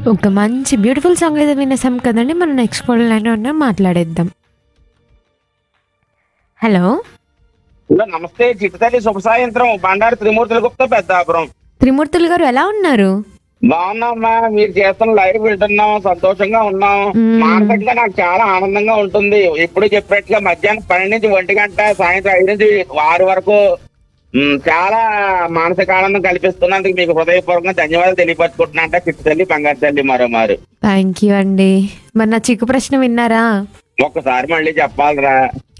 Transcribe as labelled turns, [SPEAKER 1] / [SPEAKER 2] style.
[SPEAKER 1] ఒక మంచి beautiful song అయితే వినేసాం కదండి మనం నెక్స్ట్ కాల్ లైన్ ఉన్న మాట్లాడేద్దాం హలో
[SPEAKER 2] హలో నమస్తే చిట్టుతల్లి శుభ సాయంత్రం బండారు త్రిమూర్తుల గుప్తా పెద్దాపురం
[SPEAKER 1] త్రిమూర్తులు గారు ఎలా ఉన్నారు
[SPEAKER 2] బాగున్నామ్మా మీరు చేస్తున్న లైవ్ వింటున్నాం సంతోషంగా ఉన్నాం
[SPEAKER 1] మ్మ్.
[SPEAKER 2] మానసికంగా నాకు చాలా ఆనందంగా ఉంటుంది ఎప్పుడు చెప్పినట్టుగా మధ్యాహ్నం పన్నెండు నుంచి ఒంటి గంట సాయంత్రం ఐదు నుంచి ఆరు వరకు మ్, చాలా మానసిక ఆనందం కల్పిస్తున్నందుకు మీకు హృదయపూర్వకంగా ధన్యవాదాలు తెలియపరుచుకుంటున్నా అంటే చిట్టు తల్లి బంగారు తల్లి మరో మారు
[SPEAKER 1] థ్యాంక్ యూ అండి మరి నా చిక్కు ప్రశ్న విన్నారా
[SPEAKER 2] ఒక్కసారి మళ్ళీ చెప్పాలిరా